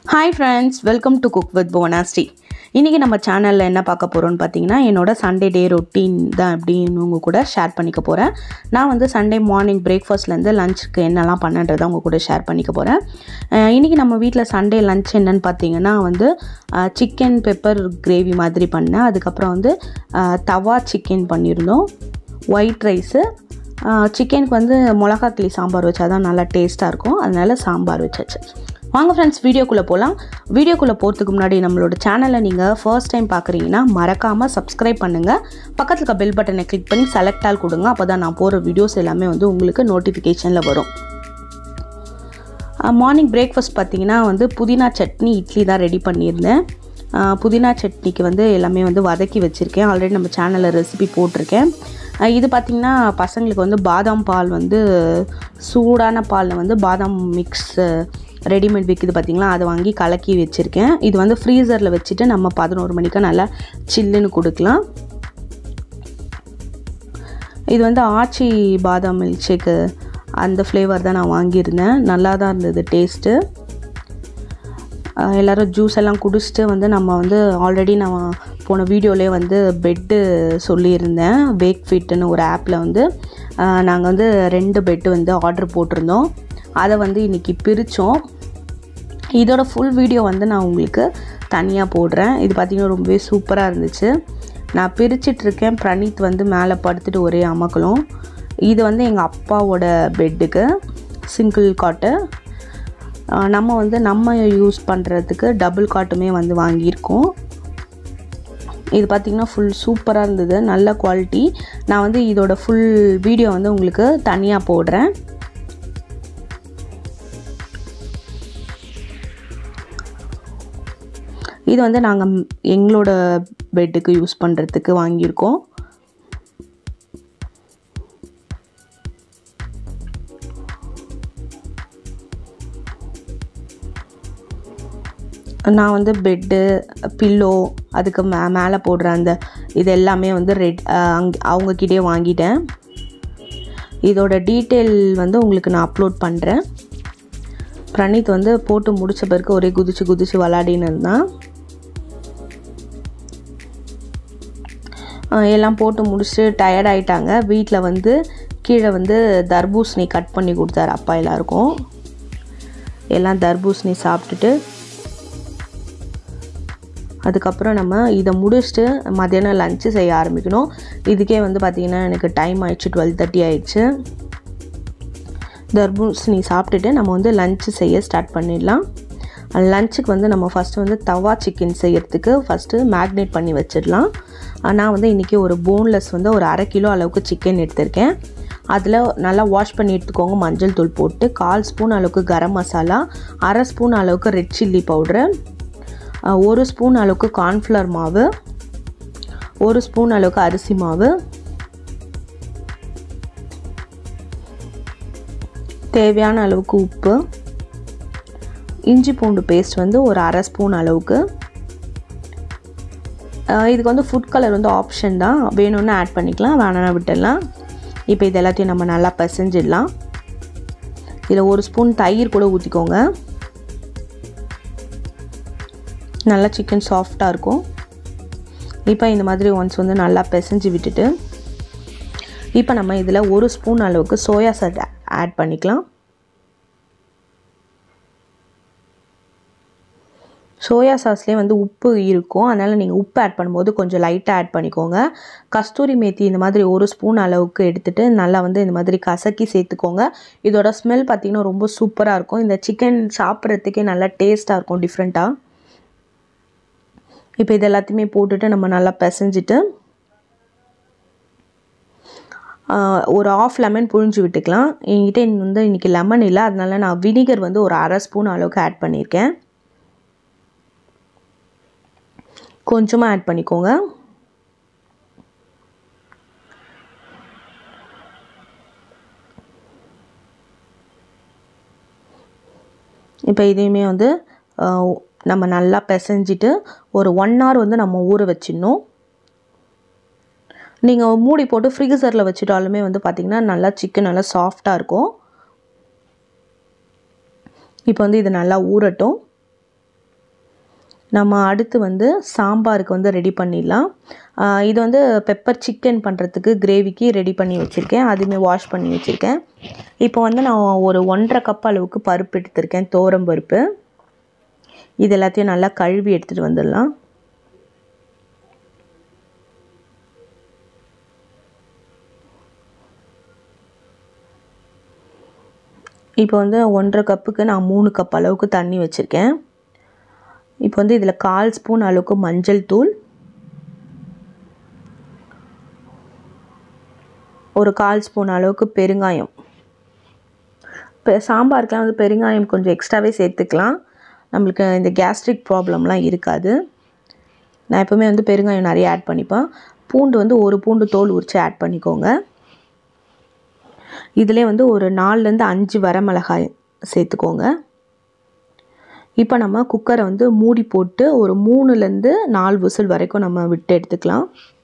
hi friends welcome to cook with Bhuvanasri இன்றைக்கி நம்ம சேனலில் என்ன பார்க்க போகிறோம்னு பார்த்தீங்கன்னா என்னோட சண்டே டே ரொட்டீன் தான் அப்படின்னு உங்கள் கூட ஷேர் பண்ணிக்க போகிறேன் நான் வந்து சண்டே மார்னிங் பிரேக்ஃபாஸ்ட்லேருந்து லஞ்சுக்கு என்னெல்லாம் பண்ணுன்றதை உங்கள் கூட ஷேர் பண்ணிக்க போகிறேன் இன்றைக்கி நம்ம வீட்டில் சண்டே லஞ்ச் என்னன்னு பார்த்தீங்கன்னா வந்து சிக்கன் பெப்பர் கிரேவி மாதிரி பண்ணேன் அதுக்கப்புறம் வந்து அஹ், தவா சிக்கன் பண்ணியிருந்தோம் ஒயிட் ரைஸு சிக்கனுக்கு வந்து மிளகா கிளி சாம்பார் வச்சா தான் நல்லா டேஸ்ட்டாக இருக்கும் அதனால சாம்பார் வச்சாச்சு வாங்க ஃப்ரெண்ட்ஸ் வீடியோக்குள்ளே போகலாம் வீடியோக்குள்ளே போகிறதுக்கு முன்னாடி நம்மளோட சேனலை நீங்கள் ஃபர்ஸ்ட் டைம் பார்க்குறீங்கன்னா மறக்காமல் சப்ஸ்கிரைப் பண்ணுங்கள் பக்கத்தில் இருக்க பெல் பட்டனை கிளிக் பண்ணி செலக்ட் ஆல் கொடுங்க அப்போ தான் நான் போகிற வீடியோஸ் எல்லாமே வந்து உங்களுக்கு நோட்டிஃபிகேஷனில் வரும் மார்னிங் பிரேக்ஃபாஸ்ட் பார்த்தீங்கன்னா வந்து புதினா சட்னி இட்லி தான் ரெடி பண்ணியிருந்தேன் அஹ் புதினா சட்னிக்கு வந்து எல்லாமே வந்து வதக்கி வச்சுருக்கேன் ஆல்ரெடி நம்ம சேனலில் ரெசிபி போட்டிருக்கேன் அஹ் இது பார்த்திங்கன்னா பசங்களுக்கு வந்து பாதாம் பால் வந்து சூடான பாலில் வந்து பாதாம் மிக்ஸ் ரெடிமேட் விற்கிது பார்த்திங்களா அதை வாங்கி கலக்கி வச்சுருக்கேன் இது வந்து ஃப்ரீசரில் வச்சுட்டு நம்ம பதினோரு மணிக்கு நல்லா சில்லுன்னு கொடுக்கலாம் இது வந்து ஆச்சி பாதாம் மில்க் ஷேக்கு அந்த ஃப்ளேவர் தான் நான் வாங்கியிருந்தேன் நல்லா தான் இருந்தது டேஸ்ட்டு எல்லோரும் ஜூஸ் எல்லாம் குடிச்சிட்டு வந்து நம்ம வந்து ஆல்ரெடி நான் போன வீடியோலேயே வந்து பெட்டு சொல்லியிருந்தேன் பேக் ஃபிட்டுன்னு ஒரு ஆப்பில் வந்து நாங்கள் வந்து ரெண்டு பெட்டு வந்து ஆர்டர் போட்டிருந்தோம் அதை வந்து இன்றைக்கி பிரித்தோம் இதோட ஃபுல் வீடியோ வந்து நான் உங்களுக்கு தனியாக போடுறேன் இது பார்த்திங்கன்னா ரொம்பவே சூப்பராக இருந்துச்சு நான் பிரிச்சிட்ருக்கேன் பிரணீத் வந்து மேலே படுத்துட்டு ஒரே அமக்கலும் இது வந்து எங்கள் அப்பாவோட பெட்டுக்கு சிங்கிள் காட்டு ஆஹ் நம்ம வந்து நம்ம யூஸ் பண்ணுறதுக்கு டபுள் காட்டுமே வந்து வாங்கியிருக்கோம் இது பார்த்திங்கன்னா ஃபுல் சூப்பராக இருந்தது நல்ல குவாலிட்டி நான் வந்து இதோட ஃபுல் வீடியோ வந்து உங்களுக்கு தனியாக போடுறேன் இது வந்து நாங்கள் எங்களோட பெட்டுக்கு யூஸ் பண்ணுறதுக்கு வாங்கியிருக்கோம் நான் வந்து பெட்டு பில்லோ அதுக்கு மே மேலே போடுற அந்த இது எல்லாமே வந்து ரெட் அங் அவங்கக்கிட்டே வாங்கிட்டேன் இதோட டீட்டெயில் வந்து உங்களுக்கு நான் அப்லோட் பண்ணுறேன் பிரணீத் வந்து போட்டு முடிச்ச பிறகு ஒரே குதிச்சு குதிச்சு விளாடின்னு இருந்தான் அஹ் எல்லாம் போட்டு முடிச்சுட்டு டயர்ட் ஆயிட்டாங்க வீட்டில் வந்து கீழே வந்து தர்பூசணி கட் பண்ணி கொடுத்தாரு அப்பா எல்லாருக்கும் எல்லாம் தர்பூசணி சாப்பிட்டுட்டு அதுக்கப்புறம் நம்ம இதை முடிச்சுட்டு மத்தியானம் லஞ்சு செய்ய ஆரம்பிக்கணும் இதுக்கே வந்து பார்த்திங்கன்னா எனக்கு டைம் ஆயிடுச்சு டுவெல் தேர்ட்டி ஆயிடுச்சு தர்பூசணி சாப்பிட்டுட்டு நம்ம வந்து லஞ்சு செய்ய ஸ்டார்ட் பண்ணிடலாம் லஞ்சுக்கு வந்து நம்ம ஃபஸ்ட்டு வந்து தவா சிக்கன் செய்யறதுக்கு ஃபஸ்ட்டு மேக்னேட் பண்ணி வச்சிடலாம் நான் வந்து இன்றைக்கி ஒரு போன்லெஸ் வந்து ஒரு அரை கிலோ அளவுக்கு சிக்கன் எடுத்திருக்கேன் அதில் நல்லா வாஷ் பண்ணி எடுத்துக்கோங்க மஞ்சள் தூள் போட்டு கால் ஸ்பூன் அளவுக்கு கரம் மசாலா அரை ஸ்பூன் அளவுக்கு ரெட் சில்லி பவுட்ரு ஒரு ஸ்பூன் அளவுக்கு கார்ன்ஃப்ளவர் மாவு ஒரு ஸ்பூன் அளவுக்கு அரிசி மாவு தேவையான அளவுக்கு உப்பு இஞ்சி பூண்டு பேஸ்ட் வந்து ஒரு அரை ஸ்பூன் அளவுக்கு அஹ் இதுக்கு வந்து ஃபுட் கலர் வந்து ஆப்ஷன் தான் வேணும்னு ஆட் பண்ணிக்கலாம் வேணாம்னா விட்டுடலாம் இப்போ இது எல்லாத்தையும் நம்ம நல்லா பிசைஞ்சிடலாம் இதில் ஒரு ஸ்பூன் தயிர் கூட ஊற்றிக்கோங்க நல்லா சிக்கன் சாஃப்டாக இருக்கும் இப்போ இந்த மாதிரி ஒன்ஸ் வந்து நல்லா பிசைஞ்சு விட்டுட்டு இப்போ நம்ம இதில் ஒரு ஸ்பூன் அளவுக்கு சோயா சாஸ் ஆட் பண்ணிக்கலாம் சோயா சாஸ்லேயே வந்து உப்பு இருக்கும் அதனால் நீங்கள் உப்பு ஆட் பண்ணும்போது கொஞ்சம் லைட்டாக ஆட் பண்ணிக்கோங்க கஸ்தூரி மேத்தி இந்த மாதிரி ஒரு ஸ்பூன் அளவுக்கு எடுத்துகிட்டு நல்லா வந்து இந்த மாதிரி கசக்கி சேர்த்துக்கோங்க இதோட ஸ்மெல் பார்த்திங்கன்னா ரொம்ப சூப்பராக இருக்கும் இந்த சிக்கன் சாப்பிட்றதுக்கே நல்லா டேஸ்ட்டாக இருக்கும் டிஃப்ரெண்ட்டாக இப்போ இது எல்லாத்தையுமே போட்டுட்டு நம்ம நல்லா பிசைஞ்சிட்டு ஆஹ், ஒரு ஆஃப் லெமன் புழிஞ்சு விட்டுக்கலாம் என்கிட்ட வந்து இன்றைக்கி லெமன் இல்லை அதனால நான் வினிகர் வந்து ஒரு அரை ஸ்பூன் அளவுக்கு ஆட் பண்ணியிருக்கேன் கொஞ்சமாக ஆட் பண்ணிக்கோங்க இப்போ இதையுமே வந்து ஆஹ், நம்ம நல்லா பிசைஞ்சிட்டு ஒரு ஒன் hour வந்து நம்ம ஊற வச்சிடணும் நீங்கள் மூடி போட்டு ஃப்ரீசரில் வச்சுட்டாலுமே வந்து பார்த்திங்கன்னா நல்லா சிக்கன் நல்லா சாஃப்டாக இருக்கும் இப்போ வந்து இது நல்லா ஊறட்டும் நம்ம அடுத்து வந்து சாம்பாருக்கு வந்து ரெடி பண்ணிடலாம் ஆஹ் இது வந்து பெப்பர் சிக்கன் பண்ணுறதுக்கு கிரேவிக்கு ரெடி பண்ணி வச்சுருக்கேன் அதுவுமே வாஷ் பண்ணி வச்சுருக்கேன் இப்போ வந்து நான் ஒரு ஒன்றரை கப் அளவுக்கு பருப்பு எடுத்திருக்கேன் தோரம் பருப்பு இது எல்லாத்தையும் நல்லா கழுவி எடுத்துகிட்டு வந்துடலாம் இப்போ வந்து ஒன்றரை கப்புக்கு நான் மூணு கப் அளவுக்கு தண்ணி வச்சுருக்கேன் இப்போ வந்து இதில் கால் ஸ்பூன் அளவுக்கு மஞ்சள் தூள் ஒரு கால் ஸ்பூன் அளவுக்கு பெருங்காயம் இப்போ சாம்பாருக்குலாம் வந்து பெருங்காயம் கொஞ்சம் எக்ஸ்ட்ராவே சேர்த்துக்கலாம் நம்மளுக்கு இந்த கேஸ்ட்ரிக் ப்ராப்ளம்லாம் இருக்காது நான் எப்போவுமே வந்து பெருங்காயம் நிறைய ஆட் பண்ணிப்பேன் பூண்டு வந்து ஒரு பூண்டு தோல் உரித்து ஆட் பண்ணிக்கோங்க இதிலே வந்து ஒரு நாலுலேருந்து அஞ்சு வரமிளகாய் சேர்த்துக்கோங்க இப்போ நம்ம குக்கரை வந்து மூடி போட்டு ஒரு மூணுலேருந்து நாலு விசில் வரைக்கும் நம்ம விட்டு எடுத்துக்கலாம்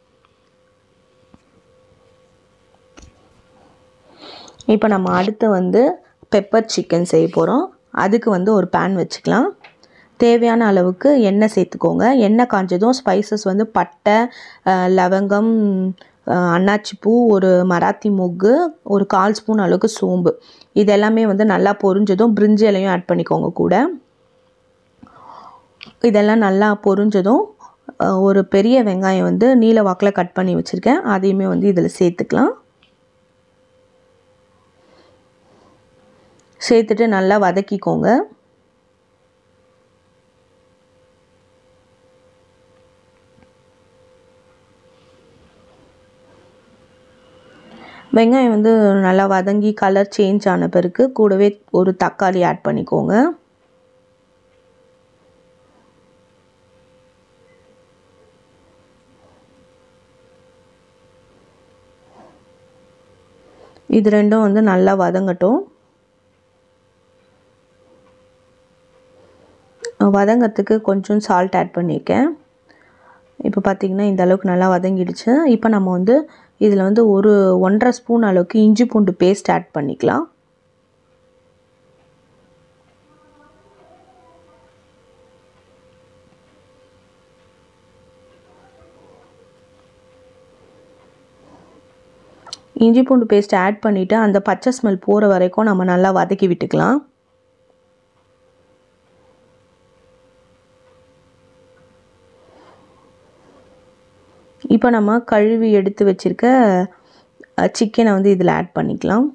இப்போ நம்ம அடுத்து வந்து பெப்பர் சிக்கன் செய்ய போகிறோம் அதுக்கு வந்து ஒரு பேன் வச்சுக்கலாம் தேவையான அளவுக்கு எண்ணெய் சேர்த்துக்கோங்க எண்ணெய் காஞ்சதும் ஸ்பைசஸ் வந்து பட்டை அஹ், லவங்கம் அஹ், அன்னாச்சி பூ ஒரு மராத்தி மொக்கு ஒரு கால் ஸ்பூன் அளவுக்கு சோம்பு இது எல்லாமே வந்து நல்லா பொரிஞ்சதும் பிரிஞ்சி இலையும் ஆட் பண்ணிக்கோங்க கூட இதெல்லாம் நல்லா பொரிஞ்சதும் அஹ், ஒரு பெரிய வெங்காயம் வந்து நீல வாக்கில் கட் பண்ணி வச்சுருக்கேன் அதையுமே வந்து இதில் சேர்த்துக்கலாம் சேர்த்துட்டு நல்லா வதக்கிக்கோங்க வெங்காயம் வந்து நல்லா வதங்கி கலர் சேஞ்ச் ஆன பிறகு கூடவே ஒரு தக்காளி ஆட் பண்ணிக்கோங்க இது ரெண்டும் வந்து நல்லா வதங்கட்டும் வதங்கிறதுக்கு கொஞ்சம் சால்ட் ஆட் பண்ணியிருக்கேன் இப்போ பார்த்திங்கன்னா இந்த அளவுக்கு நல்லா வதங்கிடுச்சு இப்போ நம்ம வந்து இதில் வந்து ஒரு ஒன்றரை ஸ்பூன் அளவுக்கு இஞ்சி பூண்டு பேஸ்ட் ஆட் பண்ணிக்கலாம் இஞ்சி பூண்டு பேஸ்ட் ஆட் பண்ணிவிட்டு அந்த பச்சை ஸ்மெல் போகிற வரைக்கும் நம்ம நல்லா வதக்கி விட்டுக்கலாம் இப்போ நம்ம கழுவி எடுத்து வச்சுருக்க சிக்கனை வந்து இதில் ஆட் பண்ணிக்கலாம்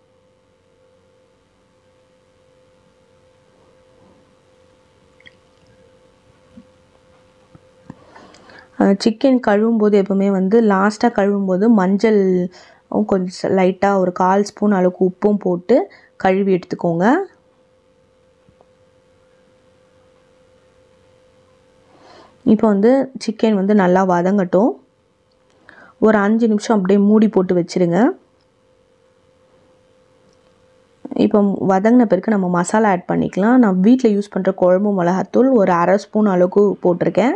சிக்கன் கழுவும்போது எப்போவுமே வந்து லாஸ்ட்டாக கழுவும்போது மஞ்சள் கொஞ்சம் லைட்டாக ஒரு கால் ஸ்பூன் அளவுக்கு உப்பும் போட்டு கழுவி எடுத்துக்கோங்க இப்போ வந்து சிக்கன் வந்து நல்லா வதங்கட்டும் ஒரு அஞ்சு நிமிஷம் அப்படியே மூடி போட்டு வச்சுருங்க இப்போ வதங்கின பிறகு நம்ம மசாலா ஆட் பண்ணிக்கலாம் நான் வீட்டில் யூஸ் பண்ணுற குழம்பு மிளகாத்தூள் ஒரு அரை ஸ்பூன் அளவுக்கு போட்டிருக்கேன்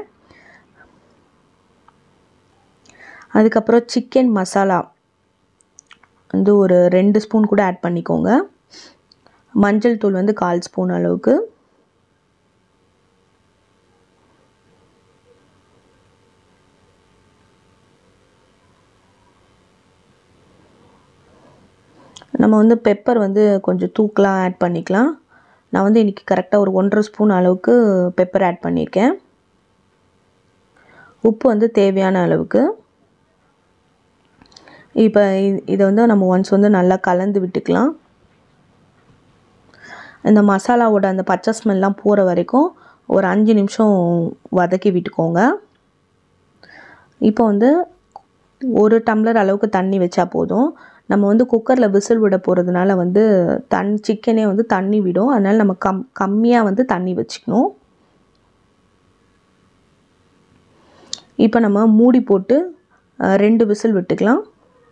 அதுக்கப்புறம் சிக்கன் மசாலா வந்து ஒரு ரெண்டு ஸ்பூன் கூட ஆட் பண்ணிக்கோங்க மஞ்சள் தூள் வந்து கால் ஸ்பூன் அளவுக்கு நம்ம வந்து பெப்பர் வந்து கொஞ்சம் தூக்கலாக ஆட் பண்ணிக்கலாம் நான் வந்து இன்றைக்கி கரெக்டாக ஒரு ஒன்றரை ஸ்பூன் அளவுக்கு பெப்பர் ஆட் பண்ணியிருக்கேன் உப்பு வந்து தேவையான அளவுக்கு இப்போ இதை வந்து நம்ம ஒன்ஸ் வந்து நல்லா கலந்து விட்டுக்கலாம் இந்த மசாலாவோட அந்த பச்சை ஸ்மெல்லாம் போகிற வரைக்கும் ஒரு அஞ்சு நிமிஷம் வதக்கி விட்டுக்கோங்க இப்போ வந்து ஒரு டம்ளர் அளவுக்கு தண்ணி வச்சா போதும் நம்ம வந்து குக்கரில் விசில் விட போகிறதுனால வந்து தன் சிக்கனே வந்து தண்ணி விடும் அதனால் நம்ம கம் கம்மியாக வந்து தண்ணி வச்சுக்கணும் இப்போ நம்ம மூடி போட்டு ரெண்டு விசில் விட்டுக்கலாம்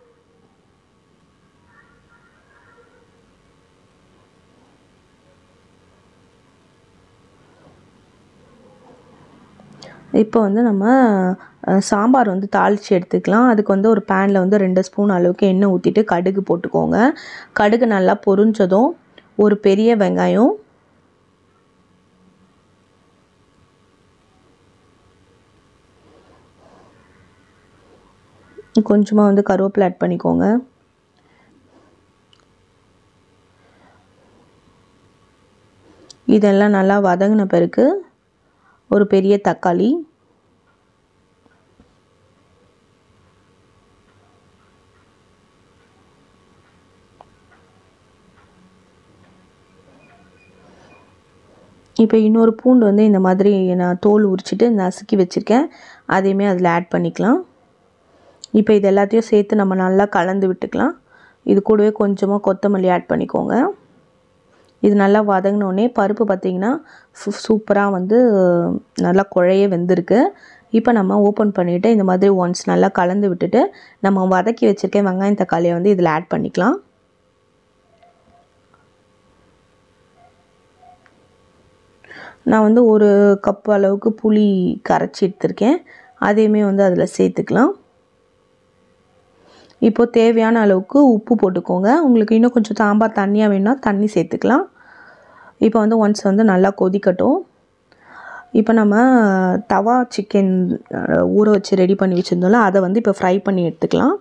இப்போ வந்து நம்ம சாம்பார் வந்து தாளித்து எடுத்துக்கலாம் அதுக்கு வந்து ஒரு பேனில் வந்து ரெண்டு ஸ்பூன் அளவுக்கு எண்ணெய் ஊற்றிட்டு கடுகு போட்டுக்கோங்க கடுகு நல்லா பொரிஞ்சதும் ஒரு பெரிய வெங்காயம் கொஞ்சமாக வந்து கருவேப்பிலை ஆட் பண்ணிக்கோங்க இதெல்லாம் நல்லா வதங்கின பிறகு ஒரு பெரிய தக்காளி இப்போ இன்னொரு பூண்டு வந்து இந்த மாதிரி நான் தோல் உரிச்சிட்டு நசுக்கி வச்சுருக்கேன் அதையுமே அதில் ஆட் பண்ணிக்கலாம் இப்போ இது எல்லாத்தையும் சேர்த்து நம்ம நல்லா கலந்து விட்டுக்கலாம் இது கூடவே கொஞ்சமாக கொத்தமல்லி ஆட் பண்ணிக்கோங்க இது நல்லா வதங்கினோடனே பருப்பு பார்த்திங்கன்னா சூப்பராக வந்து நல்லா குழைய வெந்திருக்கு இப்போ நம்ம ஓப்பன் பண்ணிவிட்டு இந்த மாதிரி ஒன்ஸ் நல்லா கலந்து விட்டுட்டு நம்ம வதக்கி வச்சுருக்க வெங்காயம் தக்காளியை வந்து இதில் ஆட் பண்ணிக்கலாம் நான் வந்து ஒரு கப் அளவுக்கு புளி கரைச்சி எடுத்திருக்கேன் அதையுமே வந்து அதில் சேர்த்துக்கலாம் இப்போது தேவையான அளவுக்கு உப்பு போட்டுக்கோங்க உங்களுக்கு இன்னும் கொஞ்சம் சாம்பார் தண்ணியாக வேணும்னா தண்ணி சேர்த்துக்கலாம் இப்போ வந்து ஒன்ஸ் வந்து நல்லா கொதிக்கட்டும் இப்போ நம்ம தவா சிக்கன் ஊற வச்சு ரெடி பண்ணி வச்சுருந்தோம்ல அதை வந்து இப்போ ஃப்ரை பண்ணி எடுத்துக்கலாம்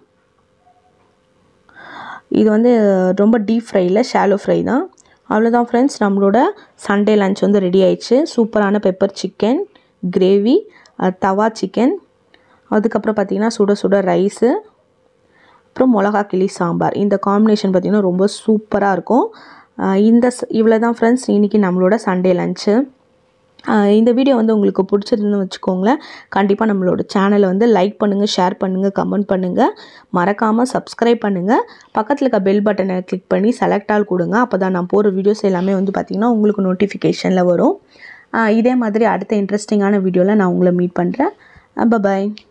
இது வந்து ரொம்ப டீப் ஃப்ரையில் ஷாலோ ஃப்ரை தான் அவ்வளோதான் ஃப்ரெண்ட்ஸ் நம்மளோட சண்டே லன்ச் வந்து ரெடி ஆயிடுச்சு சூப்பரான pepper chicken gravy tawa chicken அதுக்கப்புறம் பார்த்திங்கன்னா சுட சுட ரைஸு அப்புறம் மிளகா கிளி சாம்பார் இந்த காம்பினேஷன் பார்த்திங்கன்னா ரொம்ப சூப்பராக இருக்கும் இந்த இவ்வளோ தான் ஃப்ரெண்ட்ஸ் இன்றைக்கி நம்மளோட சண்டே லன்ச்சு இந்த வீடியோ வந்து உங்களுக்கு பிடிச்சிருந்துன்னு வச்சுக்கோங்களேன் கண்டிப்பாக நம்மளோட சேனலை வந்து லைக் பண்ணுங்கள் ஷேர் பண்ணுங்கள் கமெண்ட் பண்ணுங்கள் மறக்காமல் சப்ஸ்கிரைப் பண்ணுங்கள் பக்கத்தில் இருக்க பெல் பட்டனை கிளிக் பண்ணி செலக்ட் ஆல் கொடுங்க அப்போ தான் நான் போகிற வீடியோஸ் எல்லாமே வந்து பார்த்திங்கன்னா உங்களுக்கு நோட்டிஃபிகேஷனில் வரும் இதே மாதிரி அடுத்த இன்ட்ரெஸ்டிங்கான வீடியோவில் நான் உங்களை மீட் பண்ணுறேன் பாய்